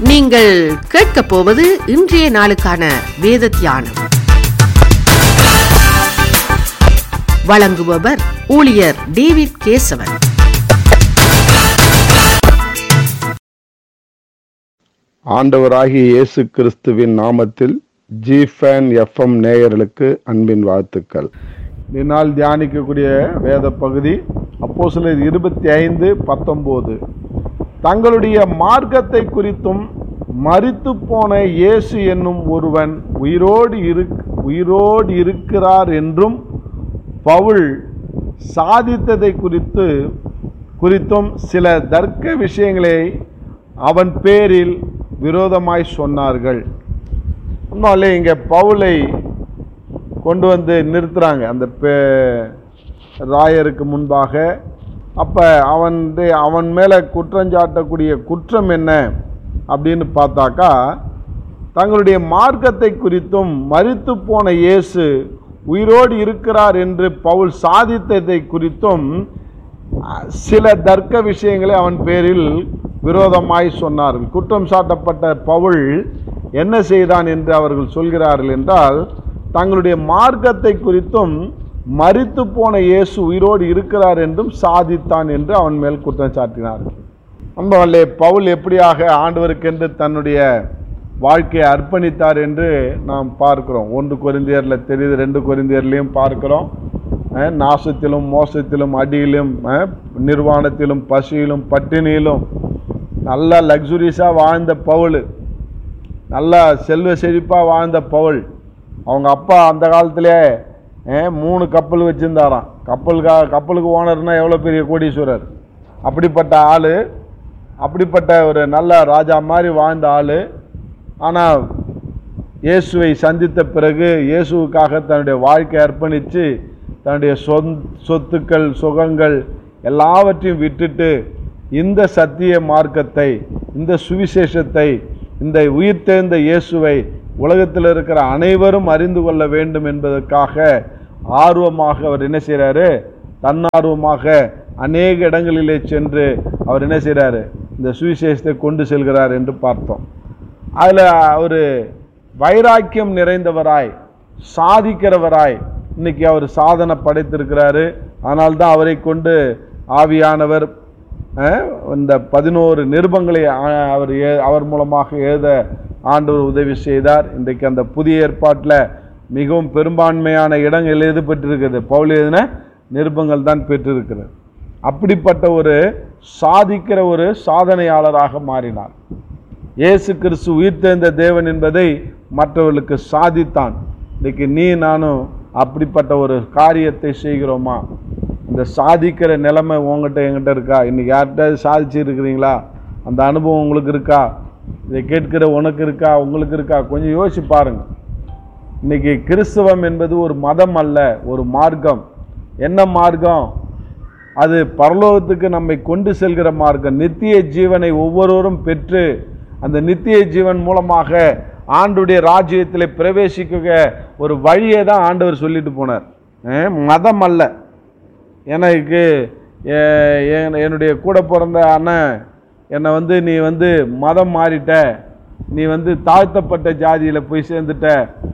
நீங்கள் கேட்கப் போவது இன்றைய நாளுக்கான வேத தியானம் வழங்குபவர் ஊழியர் டேவிட் கேசவன் ஆண்டவராகிய இயேசு கிறிஸ்துவின் நாமத்தில் ஜி ஃபேன் எஃப்எம் நேயர்களுக்கு அன்பின் வாழ்த்துக்கள் இந்நாள் தியானிக்கக்கூடிய வேத பகுதி அப்போ சிலர் இருபத்தி ஐந்து பத்தொம்போது தங்களுடைய மார்க்கத்தை குறித்தும் மரித்து போன இயேசு என்னும் ஒருவன் உயிரோடு இரு உயிரோடு இருக்கிறார் என்றும் பவுல் சாதித்ததை குறித்து குறித்தும் சில தர்க்க விஷயங்களை அவன் பேரில் விரோதமாய் சொன்னார்கள் உண்மையிலே இங்கே பவுலை கொண்டு வந்து நிறுத்துறாங்க அந்த பே- ராயருக்கு முன்பாக அப்போ அவன் வந்து அவன் மேலே குற்றஞ்சாட்டக்கூடிய குற்றம் என்ன அப்படின்னு பார்த்தாக்கா தங்களுடைய மார்க்கத்தை குறித்தும் மரித்து போன இயேசு உயிரோடு இருக்கிறார் என்று பவுல் சாதித்ததை குறித்தும் அஹ், சில தர்க்க விஷயங்களை அவன் பேரில் விரோதமாய் சொன்னார்கள் குற்றம் சாட்டப்பட்ட பவுல் என்ன செய்தான் என்று அவர்கள் சொல்கிறார்கள் என்றால் தங்களுடைய மார்க்கத்தை குறித்தும் மரித்து போன இயேசு உயிரோடு இருக்கிறார் என்றும் சாதித்தான் என்று அவன் மேல் குற்றம் சாட்டினார்கள் அன்பவல்லே பவுல் எப்படியாக ஆண்டவருக்கென்று தன்னுடைய வாழ்க்கையை அர்ப்பணித்தார் என்று நாம் பார்க்கிறோம் ஒன்று கொரிந்தியரில் தெரியுது ரெண்டு கொரிந்தியர்லையும் பார்க்கிறோம் அஹ், நாசத்திலும் மோசத்திலும் அடியிலும் அஹ், நிர்வாணத்திலும் பசியிலும் பட்டினியிலும் நல்லா லக்ஸுரியஸாக வாழ்ந்த பவுல் நல்லா செல்வ செழிப்பாக வாழ்ந்த பவுல் அவங்க அப்பா அந்த காலத்திலே அஹ், மூணு கப்பல் வச்சுருந்தாராம் கப்பலுக்கா கப்பலுக்கு ஓனர்னா எவ்வளோ பெரிய கோடீஸ்வரர் அப்படிப்பட்ட ஆள் அப்படிப்பட்ட ஒரு நல்ல ராஜா மாதிரி வாழ்ந்த ஆள் ஆனால் இயேசுவை சந்தித்த பிறகு இயேசுவுக்காக தன்னுடைய வாழ்க்கையை அர்ப்பணித்து தன்னுடைய சொந் சொத்துக்கள் சுகங்கள் எல்லாவற்றையும் விட்டுட்டு இந்த சத்திய மார்க்கத்தை இந்த சுவிசேஷத்தை இந்த உயிர்த்தெழுந்த இயேசுவை உலகத்தில் இருக்கிற அனைவரும் அறிந்து கொள்ள வேண்டும் என்பதற்காக ஆர்வமாக அவர் என்ன செய்கிறாரு தன்னார்வமாக அநேக இடங்களிலே சென்று அவர் என்ன செய்கிறாரு இந்த சுவிசேஷத்தை கொண்டு செல்கிறார் என்று பார்த்தோம் அதில் ஒரு வைராக்கியம் நிறைந்தவராய் சாதிக்கிறவராய் இன்னைக்கு அவர் சாதனை படைத்திருக்கிறாரு ஆனால் தான் அவரை கொண்டு ஆவியானவர் அஹ், இந்த பதினோரு நிருபங்களை அஹ், அவர் ஏ- அவர் மூலமாக எழுத ஆண்டவர் உதவி செய்தார் இன்றைக்கு அந்த புதிய ஏற்பாட்டில் மிகவும் பெரும்பான்மையான இடங்கள் எது பெற்றிருக்கிறது பவுல் எழுதின நிருபங்கள் தான் பெற்றிருக்கிறது அப்படிப்பட்ட ஒரு சாதிக்கிற ஒரு சாதனையாளராக மாறினார் இயேசு கிறிஸ்து உயிர்த்தெழுந்த தேவன் என்பதை மற்றவர்களுக்கு சாதித்தான் இன்னைக்கு நீ நானும் அப்படிப்பட்ட ஒரு காரியத்தை செய்கிறோமா இந்த சாதிக்கிற நிலைமை உங்ககிட்ட என்கிட்ட இருக்கா இன்னைக்கு யார்கிட்ட சாதிச்சு இருக்கிறீங்களா அந்த அனுபவம் உங்களுக்கு இருக்கா இதை கேட்கிற உனக்கு இருக்கா உங்களுக்கு இருக்கா கொஞ்சம் யோசிச்சு பாருங்க இன்னைக்கு கிறிஸ்தவம் என்பது ஒரு மதம் அல்ல ஒரு மார்க்கம் என்ன மார்க்கம் அது பரலோகத்துக்கு நம்மை கொண்டு செல்கிற மார்க்கம் நித்திய ஜீவனை ஒவ்வொருவரும் பெற்று அந்த நித்திய ஜீவன் மூலமாக ஆண்டுடைய ராஜ்யத்தில் பிரவேசிக்க ஒரு வழியை தான் ஆண்டவர் சொல்லிட்டு போனார் அஹ் மதம் அல்ல எனக்கு எ- என்- என்னுடைய கூட பிறந்த அண்ணன் என்னை வந்து நீ வந்து மதம் மாறிட்ட நீ வந்து தாழ்த்தப்பட்ட ஜாதியில் போய் சேர்ந்துட்ட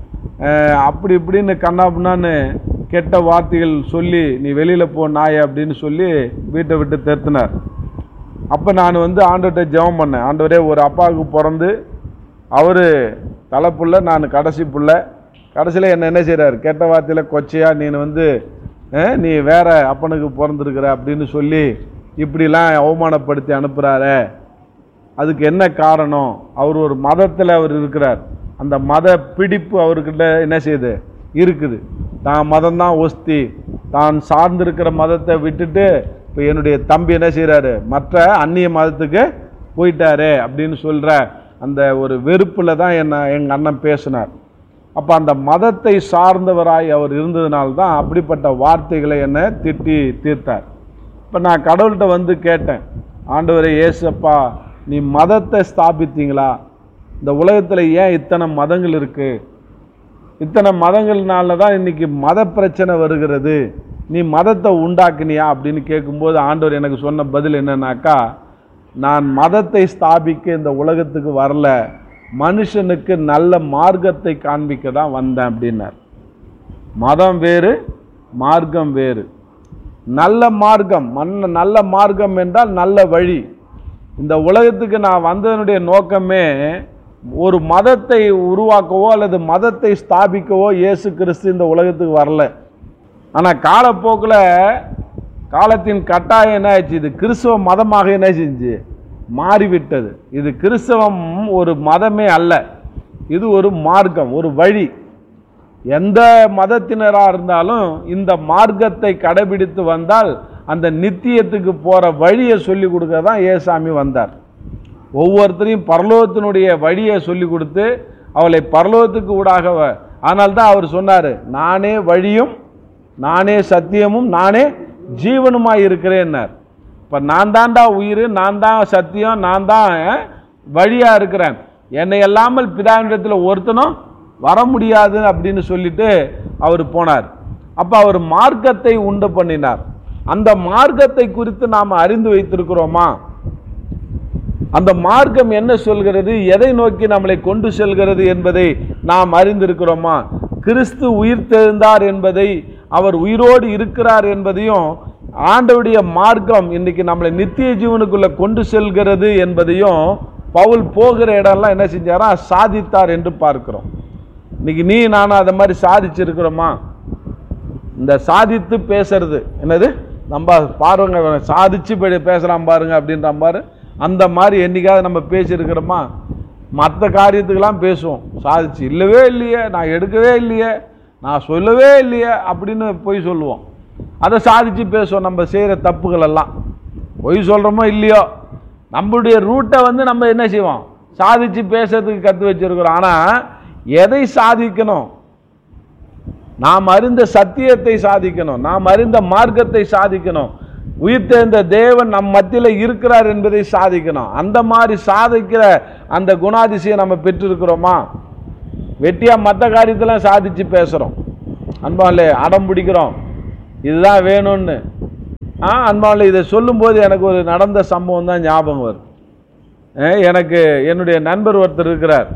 அஹ் அப்படி இப்படின்னு கண்ணாப்புண்ணான்னு கெட்ட வார்த்தைகள் சொல்லி நீ வெளியில் போ நாய அப்படின்னு சொல்லி வீட்டை விட்டு திருத்தினார் அப்போ நான் வந்து ஆண்டவர்கிட்ட ஜெபம் பண்ணேன் ஆண்டவரே ஒரு அப்பாவுக்கு பிறந்து அவர் தலைப்புள்ள நான் கடைசி புள்ள கடைசியில் என்ன என்ன செய்கிறார் கெட்ட வார்த்தையில் கொச்சையா நீ வந்து அஹ், நீ வேற அப்பனுக்கு பிறந்திருக்கிற அப்படின்னு சொல்லி இப்படிலாம் அவமானப்படுத்தி அனுப்புகிறாரே அதுக்கு என்ன காரணம் அவர் ஒரு மதத்தில் அவர் இருக்கிறார் அந்த மத பிடிப்பு அவர்கிட்ட என்ன செய்யுது இருக்குது தான் மதம்தான் ஒஸ்தி தான் சார்ந்திருக்கிற மதத்தை விட்டுட்டு இப்போ என்னுடைய தம்பி என்ன செய்கிறாரு மற்ற அந்நிய மதத்துக்கு போயிட்டாரே அப்படின்னு சொல்கிற அந்த ஒரு வெறுப்பில் தான் என்ன எங்கள் அண்ணன் பேசினார் அப்போ அந்த மதத்தை சார்ந்தவராய் அவர் இருந்ததுனால தான் அப்படிப்பட்ட வார்த்தைகளை என்ன திட்டி தீர்த்தார் இப்போ நான் கடவுள்கிட்ட வந்து கேட்டேன் ஆண்டவரே ஏசப்பா நீ மதத்தை ஸ்தாபித்தீங்களா இந்த உலகத்தில் ஏன் இத்தனை மதங்கள் இருக்குது இத்தனை மதங்கள்னால தான் இன்னைக்கு மத பிரச்சனை வருகிறது நீ மதத்தை உண்டாக்குனியா அப்படின்னு கேட்கும்போது ஆண்டவர் எனக்கு சொன்ன பதில் என்னன்னாக்கா நான் மதத்தை ஸ்தாபிக்க இந்த உலகத்துக்கு வரல மனுஷனுக்கு நல்ல மார்க்கத்தை காண்பிக்க தான் வந்தேன் அப்படின்னார் மதம் வேறு மார்க்கம் வேறு நல்ல மார்க்கம் மன்ன நல்ல மார்க்கம் என்றால் நல்ல வழி இந்த உலகத்துக்கு நான் வந்ததனுடைய நோக்கமே ஒரு மதத்தை உருவாக்கவோ அல்லது மதத்தை ஸ்தாபிக்கவோ இயேசு கிறிஸ்து இந்த உலகத்துக்கு வரல ஆனால் காலப்போக்கில் காலத்தின் கட்டாயம் என்ன ஆச்சு இது கிறிஸ்தவ மதமாக என்ன செஞ்சு மாறிவிட்டது இது கிறிஸ்தவம் ஒரு மதமே அல்ல இது ஒரு மார்க்கம் ஒரு வழி எந்த மதத்தினராக இருந்தாலும் இந்த மார்க்கத்தை கடைபிடித்து வந்தால் அந்த நித்தியத்துக்கு போகிற வழியை சொல்லி கொடுக்க தான் ஏசாமி வந்தார் ஒவ்வொருத்தரையும் பரலோகத்தினுடைய வழியை சொல்லி கொடுத்து அவளை பரலோகத்துக்கு ஊடாக ஆனால் தான் அவர் சொன்னார் நானே வழியும் நானே சத்தியமும் நானே ஜீவனுமாய் இருக்கிறேன்னார் இப்போ நான் தான்டா உயிர் நான் தான் சத்தியம் நான் தான் வழியாக இருக்கிறேன் என்னை இல்லாமல் பிதாவினிடத்தில் ஒருத்தனும் வர முடியாது அப்படின்னு சொல்லிட்டு அவர் போனார் அப்போ அவர் மார்க்கத்தை உண்டு பண்ணினார் அந்த மார்க்கத்தை குறித்து நாம் அறிந்து வைத்திருக்கிறோமா அந்த மார்க்கம் என்ன சொல்கிறது எதை நோக்கி நம்மளை கொண்டு செல்கிறது என்பதை நாம் அறிந்திருக்கிறோமா கிறிஸ்து உயிர் தெழுந்தார் என்பதை அவர் உயிரோடு இருக்கிறார் என்பதையும் ஆண்டவுடைய மார்க்கம் இன்னைக்கு நம்மளை நித்திய ஜீவனுக்குள்ள கொண்டு செல்கிறது என்பதையும் பவுல் போகிற இடம்லாம் என்ன செஞ்சாரா சாதித்தார் என்று பார்க்கிறோம் இன்னைக்கு நீ நானும் அதை மாதிரி சாதிச்சிருக்கிறோமா இந்த சாதித்து பேசுறது என்னது நம்ம பாருங்க சாதிச்சு பே- பேசுறான் பாருங்க அப்படின்றான் பாரு அந்த மாதிரி என்னைக்காவது நம்ம பேசியிருக்கிறோமா மற்ற காரியத்துக்கெல்லாம் பேசுவோம் சாதிச்சு இல்லவே இல்லையே நான் எடுக்கவே இல்லையே நான் சொல்லவே இல்லையே அப்படின்னு பொய் சொல்லுவோம் அதை சாதிச்சு பேசுவோம் நம்ம செய்கிற தப்புகள் எல்லாம் பொய் சொல்கிறோமோ இல்லையோ நம்மளுடைய ரூட்டை வந்து நம்ம என்ன செய்வோம் சாதிச்சு பேசுறதுக்கு கற்று வச்சிருக்கிறோம் ஆனால் எதை சாதிக்கணும் நாம் அறிந்த சத்தியத்தை சாதிக்கணும் நாம் அறிந்த மார்க்கத்தை சாதிக்கணும் உயிர்த்தெழுந்த தேவன் நம் மத்தியில் இருக்கிறார் என்பதை சாதிக்கணும் அந்த மாதிரி சாதிக்கிற அந்த குணாதிசயம் நம்ம பெற்றிருக்கிறோமா வெட்டியா மற்ற காரியத்தெல்லாம் சாதிச்சு பேசுகிறோம் அன்பாலே அடம் பிடிக்கிறோம் இதுதான் வேணும்னு ஆ அன்பாலே இதை சொல்லும்போது எனக்கு ஒரு நடந்த சம்பவம் தான் ஞாபகம் வரும் அஹ் எனக்கு என்னுடைய நண்பர் ஒருத்தர் இருக்கிறார்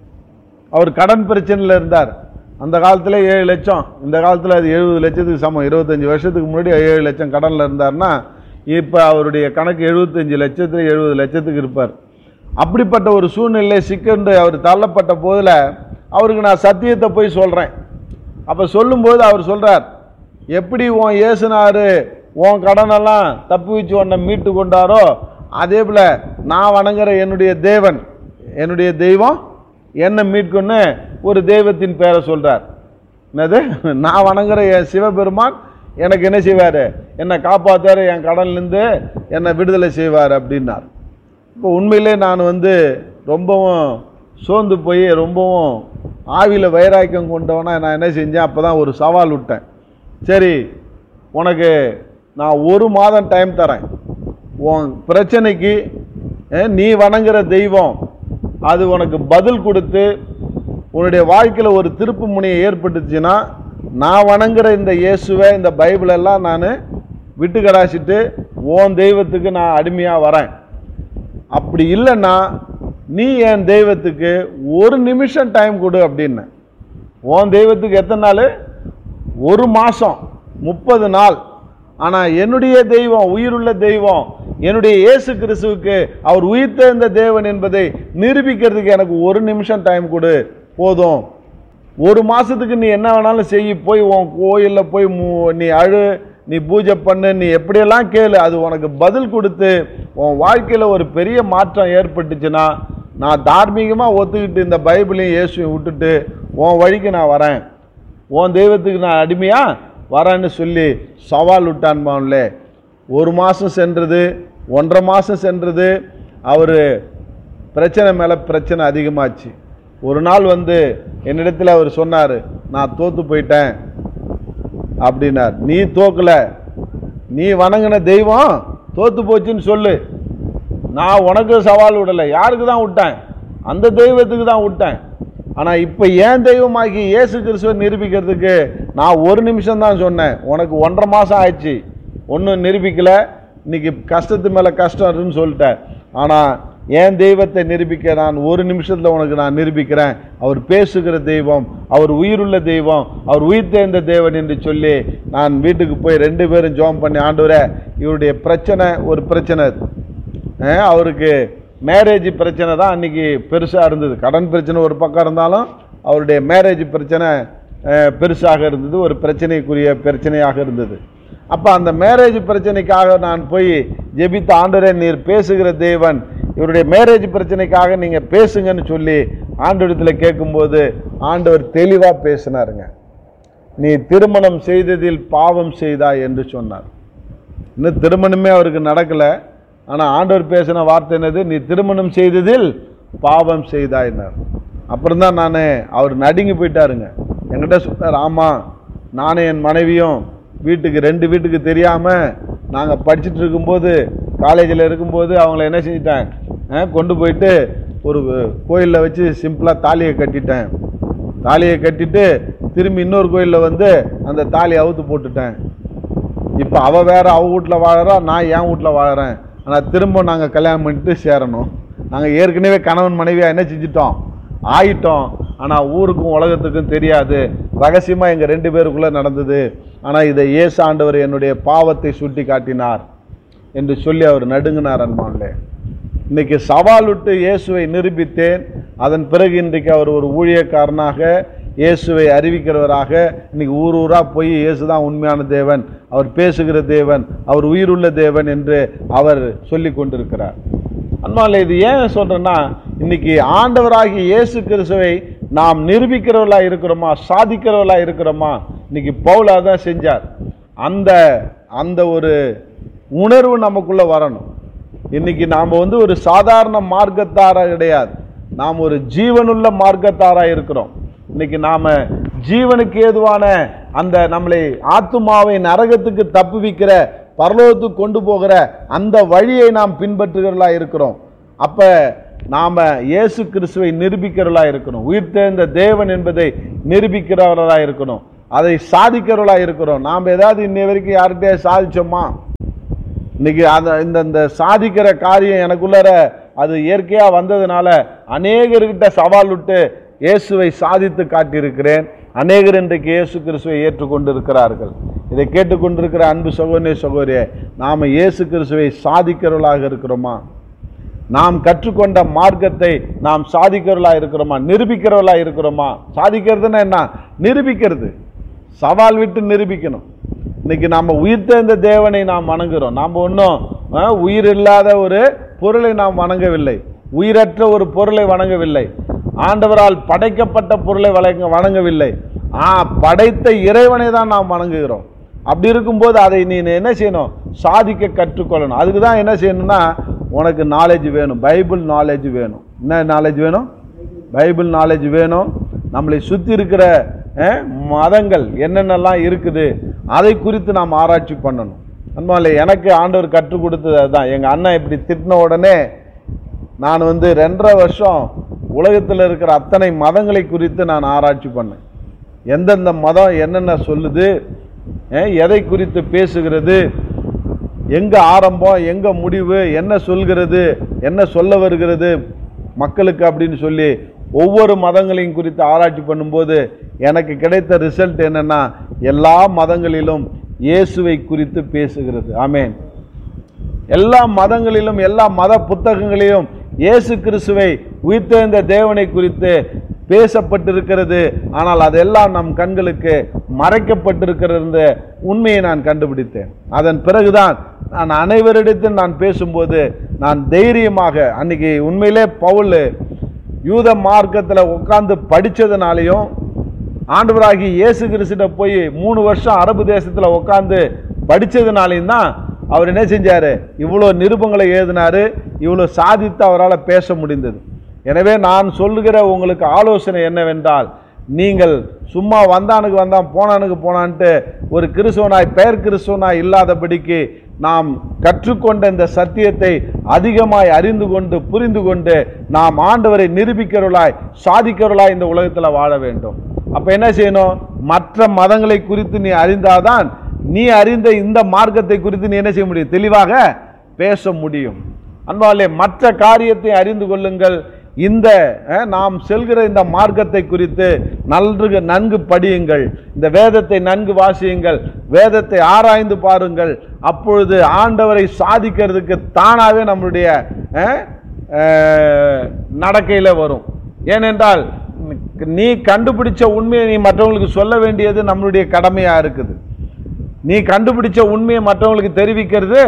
அவர் கடன் பிரச்சனையில் இருந்தார் அந்த காலத்தில் ஏழு லட்சம் இந்த காலத்தில் அது எழுபது லட்சத்துக்கு சமம் இருபத்தஞ்சி வருஷத்துக்கு முன்னாடி ஏழு லட்சம் கடனில் இருந்தார்னா இப்போ அவருடைய கணக்கு எழுபத்தஞ்சு லட்சத்தில் எழுபது லட்சத்துக்கு இருப்பார் அப்படிப்பட்ட ஒரு சூழ்நிலை சிக்கண்டு அவர் தள்ளப்பட்ட போதில் அவருக்கு நான் சத்தியத்தை போய் சொல்கிறேன் அப்போ சொல்லும்போது அவர் சொல்கிறார் எப்படி உன் ஏசுனாரு உன் கடனெல்லாம் தப்பு வச்சு உன்னை மீட்டு கொண்டாரோ அதே போல் நான் வணங்குற என்னுடைய தேவன் என்னுடைய தெய்வம் என்னை மீட்குன்னு ஒரு தெய்வத்தின் பேரை சொல்கிறார் என்னது நான் வணங்குற என் சிவபெருமான் எனக்கு என்ன செய்வார் என்னை காப்பாற்றுவார் என் கடன்லேருந்து என்னை விடுதலை செய்வார் அப்படின்னார் இப்போ உண்மையிலே நான் வந்து ரொம்பவும் சோர்ந்து போய் ரொம்பவும் ஆவியில் வைராக்கியம் கொண்டவனா நான் என்ன செஞ்சேன் அப்போ தான் ஒரு சவால் விட்டேன் சரி உனக்கு நான் ஒரு மாதம் டைம் தரேன் உன் பிரச்சனைக்கு அஹ், நீ வணங்குற தெய்வம் அது உனக்கு பதில் கொடுத்து உன்னுடைய வாழ்க்கையில் ஒரு திருப்பு முனையை ஏற்பட்டுச்சுன்னா நான் வணங்குற இந்த இயேசுவை இந்த பைபிளெல்லாம் நான் விட்டு கடாசிட்டு உன் தெய்வத்துக்கு நான் அடிமையாக வரேன் அப்படி இல்லைன்னா நீ என் தெய்வத்துக்கு ஒரு நிமிஷம் டைம் கொடு அப்படின்னு உன் தெய்வத்துக்கு எத்தனை நாள் ஒரு மாதம் முப்பது நாள் ஆனால் என்னுடைய தெய்வம் உயிருள்ள தெய்வம் என்னுடைய இயேசு கிறிஸ்துவுக்கு அவர் உயிர்த்தெழுந்த தேவன் என்பதை நிரூபிக்கிறதுக்கு எனக்கு ஒரு நிமிஷம் டைம் கொடு போதும் ஒரு மாதத்துக்கு நீ என்ன வேணாலும் செய் போய் உன் கோயிலில் போய் மு- நீ அழு நீ பூஜை பண்ணு நீ எப்படியெல்லாம் கேளு அது உனக்கு பதில் கொடுத்து உன் வாழ்க்கையில் ஒரு பெரிய மாற்றம் ஏற்பட்டுச்சுன்னா நான் தார்மீகமாக ஒத்துக்கிட்டு இந்த பைபிளையும் இயேசுவையும் விட்டுட்டு உன் வழிக்கு நான் வரேன் உன் தெய்வத்துக்கு நான் அடிமையா வரேன்னு சொல்லி சவால் விட்டான்பான்லே ஒரு மாதம் சென்றது ஒன்றரை மாதம் சென்றது அவர் பிரச்சனை மேலே பிரச்சனை அதிகமாச்சு ஒரு நாள் வந்து என்னிடத்தில் அவர் சொன்னார் நான் தோத்து போயிட்டேன் அப்படின்னார் நீ தோக்கல நீ வணங்கின தெய்வம் தோத்து போச்சுன்னு சொல்லு நான் உனக்கு சவால் விடலை யாருக்கு தான் விட்டேன் அந்த தெய்வத்துக்கு தான் விட்டேன் ஆனால் இப்போ ஏன் தெய்வமாகி இயேசு கிறிஸ்துவை நிரூபிக்கிறதுக்கு நான் ஒரு நிமிஷம் தான் சொன்னேன் உனக்கு ஒன்றரை மாதம் ஆயிடுச்சு ஒன்றும் நிரூபிக்கல இன்னைக்கு கஷ்டத்து மேலே கஷ்டம் இருக்குன்னு சொல்லிட்டேன் ஆனால் என் தெய்வத்தை நிரூபிக்க நான் ஒரு நிமிஷத்தில் உனக்கு நான் நிரூபிக்கிறேன் அவர் பேசுகிற தெய்வம் அவர் உயிருள்ள தெய்வம் அவர் உயிர் தேர்ந்த தேவன் என்று சொல்லி நான் வீட்டுக்கு போய் ரெண்டு பேரும் ஜோம் பண்ணி ஆண்டவரே இவருடைய பிரச்சனை ஒரு பிரச்சனை அஹ் அவருக்கு மேரேஜ் பிரச்சனை தான் அன்னைக்கு பெருசாக இருந்தது கடன் பிரச்சனை ஒரு பக்கம் இருந்தாலும் அவருடைய மேரேஜ் பிரச்சனை அஹ், பெருசாக இருந்தது ஒரு பிரச்சனைக்குரிய பிரச்சனையாக இருந்தது அப்போ அந்த மேரேஜ் பிரச்சனைக்காக நான் போய் ஜெபித்த ஆண்டவரே நீர் பேசுகிற தேவன் இவருடைய மேரேஜ் பிரச்சனைக்காக நீங்கள் பேசுங்கன்னு சொல்லி ஆண்டவரத்தில் கேட்கும்போது ஆண்டவர் தெளிவாக பேசினாருங்க நீ திருமணம் செய்ததில் பாவம் செய்தாய் என்று சொன்னார் இன்னும் திருமணமே அவருக்கு நடக்கலை ஆனால் ஆண்டவர் பேசின வார்த்தை என்னது நீ திருமணம் செய்ததில் பாவம் செய்தாயினார் அப்புறம் தான் நான் அவர் நடுங்கி போயிட்டாருங்க என்கிட்ட சொன்னார் ஆமாம் நானும் என் மனைவியும் வீட்டுக்கு ரெண்டு வீட்டுக்கு தெரியாமல் நாங்கள் படிச்சுட்டு இருக்கும்போது காலேஜில் இருக்கும்போது அவங்கள என்ன செஞ்சிட்டேன் அஹ், கொண்டு போயிட்டு ஒரு கோயிலில் வச்சு சிம்பிளாக தாலியை கட்டிட்டேன் தாலியை கட்டிட்டு திரும்பி இன்னொரு கோயிலில் வந்து அந்த தாலியை அவுத்து போட்டுட்டேன் இப்போ அவ வேற அவ வீட்டில் வாழறா நான் என் வீட்டில் வாழறேன் ஆனால் திரும்ப நாங்கள் கல்யாணம் பண்ணிட்டு சேரணும் நாங்கள் ஏற்கனவே கணவன் மனைவியாக என்ன செஞ்சிட்டோம் ஆயிட்டோம் ஆனால் ஊருக்கும் உலகத்துக்கும் தெரியாது ரகசியமாக எங்கள் ரெண்டு பேருக்குள்ளே நடந்தது ஆனால் இதை இயேசு ஆண்டவர் என்னுடைய பாவத்தை சுட்டி காட்டினார் என்று சொல்லி அவர் நடுங்கினார் அன்பான்லே இன்னைக்கு சவால் விட்டு இயேசுவை நிரூபித்தேன் அதன் பிறகு இன்றைக்கு அவர் ஒரு ஊழியக்காரனாக இயேசுவை அறிவிக்கிறவராக இன்னைக்கு ஊர் ஊரா போய் இயேசு தான் உண்மையான தேவன் அவர் பேசுகிற தேவன் அவர் உயிருள்ள தேவன் என்று அவர் சொல்லி கொண்டிருக்கிறார் அன்பால இது ஏன் சொல்றேன்னா இன்னைக்கு ஆண்டவராகிய இயேசு கிறிஸ்துவை நாம் நிரூபிக்கிறவர்களா இருக்கிறோமா சாதிக்கிறவர்களா இருக்கிறோமா இன்னைக்கு பவுலா தான் செஞ்சார் அந்த அந்த ஒரு உணர்வு நமக்குள்ள வரணும் இன்னைக்கு நாம் வந்து ஒரு சாதாரண மார்க்கத்தாரா கிடையாது நாம் ஒரு ஜீவனுள்ள மார்க்கத்தாரா இருக்கிறோம் இன்னைக்கு நாம ஜீவனுக்கு ஏதுவான அந்த நம்மளை ஆத்துமாவை நரகத்துக்கு தப்புவிக்கிற பரலோகத்துக்கு கொண்டு போகிற அந்த வழியை நாம் பின்பற்றுகிறவர்களா இருக்கிறோம் அப்ப நாம இயேசு கிறிஸ்துவை நிரூபிக்கிறவர்களா இருக்கணும் உயிர் தேர்ந்த தேவன் என்பதை நிரூபிக்கிறவர்களா இருக்கணும் அதை சாதிக்கிறவர்களா இருக்கிறோம் நாம் ஏதாவது இன்னை வரைக்கும் யார்கிட்டயே சாதிச்சோமா இன்னைக்கு அந்த இந்த இந்த சாதிக்கிற காரியம் எனக்குள்ளார அது இயற்கையாக வந்ததுனால அநேகர்கிட்ட சவால் விட்டு இயேசுவை சாதித்து காட்டியிருக்கிறேன் அநேகர் இன்றைக்கு இயேசு கிறிஸ்துவை ஏற்றுக்கொண்டு இருக்கிறார்கள் இதை கேட்டுக்கொண்டிருக்கிற அன்பு சகோதரே சகோதரியே நாம் இயேசு கிறிஸ்துவை சாதிக்கிறவர்களாக இருக்கிறோமா நாம் கற்றுக்கொண்ட மார்க்கத்தை நாம் சாதிக்கிறவர்களா இருக்கிறோமா நிரூபிக்கிறவர்களா இருக்கிறோமா சாதிக்கிறதுன்னா என்ன நிரூபிக்கிறது சவால் விட்டு நிரூபிக்கணும் இன்னைக்கு நாம் உயிர் தேர்ந்த தேவனை நாம் வணங்குகிறோம் நாம் ஒன்றும் உயிர் இல்லாத ஒரு பொருளை நாம் வணங்கவில்லை உயிரற்ற ஒரு பொருளை வணங்கவில்லை ஆண்டவரால் படைக்கப்பட்ட பொருளை வணங்க வணங்கவில்லை ஆ படைத்த இறைவனை தான் நாம் வணங்குகிறோம் அப்படி இருக்கும்போது அதை நீ என்ன செய்யணும் சாதிக்க கற்றுக்கொள்ளணும் அதுக்கு தான் என்ன செய்யணும்னா உனக்கு நாலேஜ் வேணும் பைபிள் நாலேஜ் வேணும் என்ன நாலேஜ் வேணும் பைபிள் நாலேஜ் வேணும் நம்மளை சுற்றி இருக்கிற அஹ், மதங்கள் என்னென்னலாம் இருக்குது அதை குறித்து நாம் ஆராய்ச்சி பண்ணணும் அன்பாலே எனக்கு ஆண்டவர் கற்றுக் கொடுத்தது அதுதான் எங்கள் அண்ணன் இப்படி திட்டின உடனே நான் வந்து ரெண்டரை வருஷம் உலகத்தில் இருக்கிற அத்தனை மதங்களை குறித்து நான் ஆராய்ச்சி பண்ணேன் எந்தெந்த மதம் என்னென்ன சொல்லுது அஹ், எதை குறித்து பேசுகிறது எங்க ஆரம்பம் எங்க முடிவு என்ன சொல்கிறது என்ன சொல்ல வருகிறது மக்களுக்கு அப்படின்னு சொல்லி ஒவ்வொரு மதங்களையும் குறித்து ஆராய்ச்சி பண்ணும்போது எனக்கு கிடைத்த ரிசல்ட் என்னன்னா எல்லா மதங்களிலும் இயேசுவை குறித்து பேசுகிறது ஆமென் எல்லா மதங்களிலும் எல்லா மத புத்தகங்களிலும் இயேசு கிறிஸ்துவை உயிர்த்தெழுந்த தேவனை குறித்து பேசப்பட்டிருக்கிறது ஆனால் அதெல்லாம் நம் கண்களுக்கு மறைக்கப்பட்டிருக்கிறது உண்மையை நான் கண்டுபிடித்தேன் அதன் பிறகுதான் நான் அனைவரிடத்தில் நான் பேசும்போது நான் தைரியமாக அன்னைக்கு உண்மையிலே பவுல் யூத மார்க்கத்தில் உட்கார்ந்து படித்ததுனாலையும் ஆண்டவராகி இயேசு கிறிஸ்துட்ட போய் மூணு வருஷம் அரபு தேசத்தில் உட்காந்து படித்ததுனாலையும் தான் அவர் என்ன செஞ்சார் இவ்வளோ நிருபங்களை எழுதினாரு இவ்வளோ சாதித்து அவரால் பேச முடிந்தது எனவே நான் சொல்லுகிற உங்களுக்கு ஆலோசனை என்னவென்றால் நீங்கள் சும்மா வந்தானுக்கு வந்தான் போனானுக்கு போனான்ட்டு ஒரு கிறிஸ்துவனாய் பெயர் கிறிஸ்துவனாய் இல்லாதபடிக்கு நாம் கற்றுக்கொண்ட இந்த சத்தியத்தை அதிகமாய் அறிந்து கொண்டு புரிந்து கொண்டு நாம் ஆண்டவரை நிரூபிக்கிறவர்களாய் சாதிக்கிறவர்களாய் இந்த உலகத்தில் வாழ வேண்டும் அப்ப என்ன செய்யணும் மற்ற மதங்களை குறித்து நீ அறிந்தாதான் நீ அறிந்த இந்த மார்க்கத்தை குறித்து நீ என்ன செய்ய முடியும் தெளிவாக பேச முடியும் அன்பாலே மற்ற காரியத்தை அறிந்து கொள்ளுங்கள் இந்த அஹ், நாம் செல்கிற இந்த மார்க்கத்தை குறித்து நன்கு நன்கு படியுங்கள் இந்த வேதத்தை நன்கு வாசியுங்கள் வேதத்தை ஆராய்ந்து பாருங்கள் அப்பொழுது ஆண்டவரை சாதிக்கிறதுக்கு தானாகவே நம்மளுடைய அஹ், அஹ், நடக்கையில வரும் ஏனென்றால் நீ கண்டுபிடிச்ச உண்மையை நீ மற்றவங்களுக்கு சொல்ல வேண்டியது நம்மளுடைய கடமையா இருக்குது நீ கண்டுபிடிச்ச உண்மையை மற்றவங்களுக்கு தெரிவிக்கிறது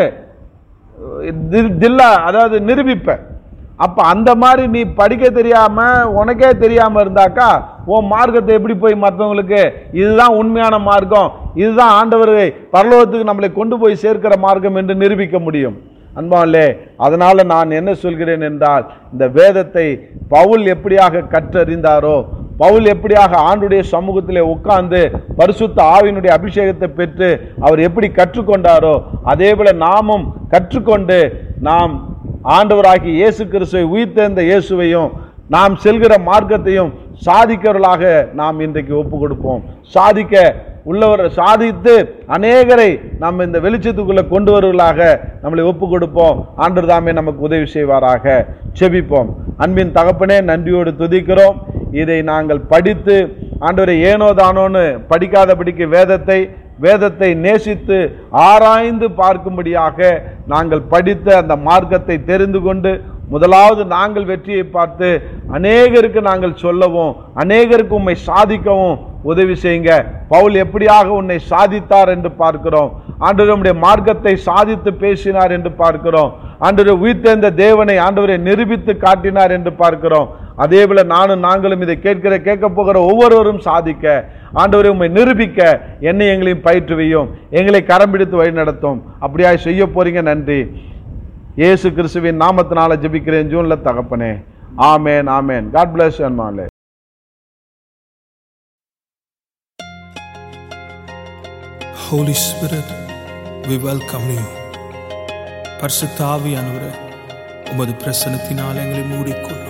தி- தில்லா அதாவது நிரூபிப்ப அப்ப அந்த மாதிரி நீ படிக்க தெரியாம உனக்கே தெரியாம இருந்தாக்கா உன் மார்க்கத்தை எப்படி போய் மற்றவங்களுக்கு இதுதான் உண்மையான மார்க்கம் இதுதான் ஆண்டவரை பரலோகத்துக்கு நம்மளை கொண்டு போய் சேர்க்கிற மார்க்கம் என்று நிரூபிக்க முடியும் அன்பாலே அதனால நான் என்ன சொல்கிறேன் என்றால் இந்த வேதத்தை பவுல் எப்படியாக கற்றறிந்தாரோ பவுல் எப்படியாக ஆண்டுடைய சமூகத்திலே உட்கார்ந்து பரிசுத்த ஆவியினுடைய அபிஷேகத்தை பெற்று அவர் எப்படி கற்றுக்கொண்டாரோ அதே போல நாமும் கற்றுக்கொண்டு நாம் ஆண்டவராகி இயேசு கிறிஸ்துவை உயிர்த்தெழுந்த இயேசுவையும் நாம் செல்கிற மார்க்கத்தையும் சாதிக்கிறவர்களாக நாம் இன்றைக்கு ஒப்பு கொடுப்போம் சாதிக்க உள்ளவர் சாதித்து அநேகரை நாம் இந்த வெளிச்சத்துக்குள்ள கொண்டு வருவர்களாக நம்மளை ஒப்பு கொடுப்போம் ஆண்டவர் தாமே நமக்கு உதவி செய்வாராக செபிப்போம் அன்பின் தகப்பனே நன்றியோடு துதிக்கிறோம் இதை நாங்கள் படித்து ஆண்டவரை ஏனோ தானோன்னு படிக்காதபடிக்கு வேதத்தை வேதத்தை நேசித்து ஆராய்ந்து பார்க்கும்படியாக நாங்கள் படித்த அந்த மார்க்கத்தை தெரிந்து கொண்டு முதலாவது நாங்கள் வெற்றியை பார்த்து அநேகருக்கு நாங்கள் சொல்லவும் அநேகருக்கு உம்மை சாதிக்கவும் உதவி செய்யுங்க பவுல் எப்படியாக உன்னை சாதித்தார் என்று பார்க்கிறோம் ஆண்டவர் உம்முடைய மார்க்கத்தை சாதித்து பேசினார் என்று பார்க்கிறோம் ஆண்டவர் உயிர்த்தெழுந்த தேவனை ஆண்டவரை நிரூபித்து காட்டினார் என்று பார்க்கிறோம் அதே போல நானும் நாங்களும் இதை கேட்கிற கேட்க போகிற ஒவ்வொருவரும் சாதிக்க ஆண்டவரை உம்மை நிரூபிக்க என்னை எங்களையும் பயிற்றுவியும் எங்களை கரம் பிடித்து வழி நடத்தும் அப்படியாய் செய்ய போறீங்க நன்றி இயேசு கிறிஸ்துவின் நாமத்தினால ஜெபிக்கிறேன் ஜூன்ல தகப்பனே ஆமேன் ஆமேன் காட் பிளஸ் அன்மாலே Holy Spirit, we welcome you. பரிசுத்த ஆவியானவரே உமது பிரசனத்தினால் எங்களை மூடிக்கொள்ளும்